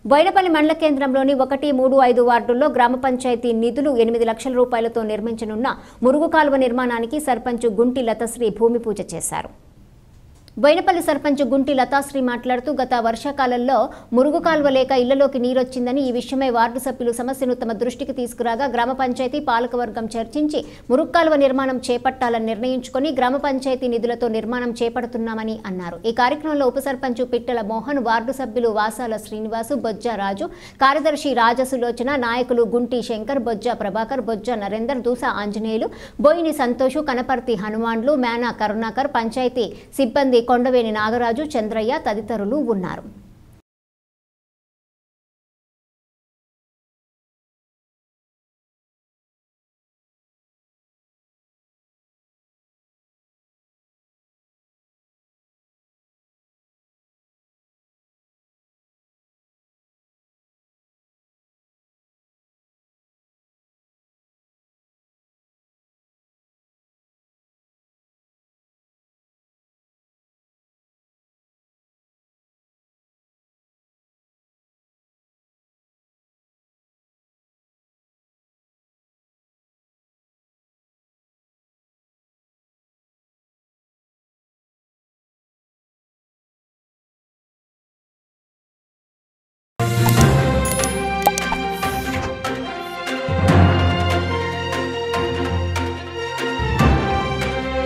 బోయినపల్లి మండల కేంద్రంలోని ఒకటి మూడు ఐదు వార్డుల్లో గ్రామ పంచాయతీ నిధులు ఎనిమిది లక్షల రూపాయలతో నిర్మించనున్న మురుగు కాలువ నిర్మాణానికి సర్పంచ్ గుంటి లతశ్రీ భూమి పూజ చేశారు బోయినపల్లి సర్పంచ్ గుంటి లతాశ్రీ మాట్లాడుతూ గత వర్షాకాలంలో మురుగు కాలువ లేక ఇళ్లలోకి నీరొచ్చిందని ఈ విషయమై వార్డు సభ్యులు సమస్యను తమ దృష్టికి తీసుకురాగా గ్రామ పంచాయతీ పాలకవర్గం చర్చించి మురుగు కాలువ నిర్మాణం చేపట్టాలని నిర్ణయించుకొని గ్రామ పంచాయతీ నిధులతో నిర్మాణం చేపడుతున్నామని అన్నారు ఈ కార్యక్రమంలో ఉప సర్పంచ్ పిట్టల మోహన్ వార్డు సభ్యులు వాసాల శ్రీనివాసు బొజ్జ రాజు కార్యదర్శి రాజసులోచన నాయకులు గుంటి శంకర్ బొజ్జ ప్రభాకర్ బొజ్జ నరేందర్ దూసా ఆంజనేయులు బోయిని సంతోషు కనపర్తి హనుమాన్లు మేనా కరుణాకర్ పంచాయతీ సిబ్బంది కొండవేని నాగరాజు చంద్రయ్య తదితరులు ఉన్నారు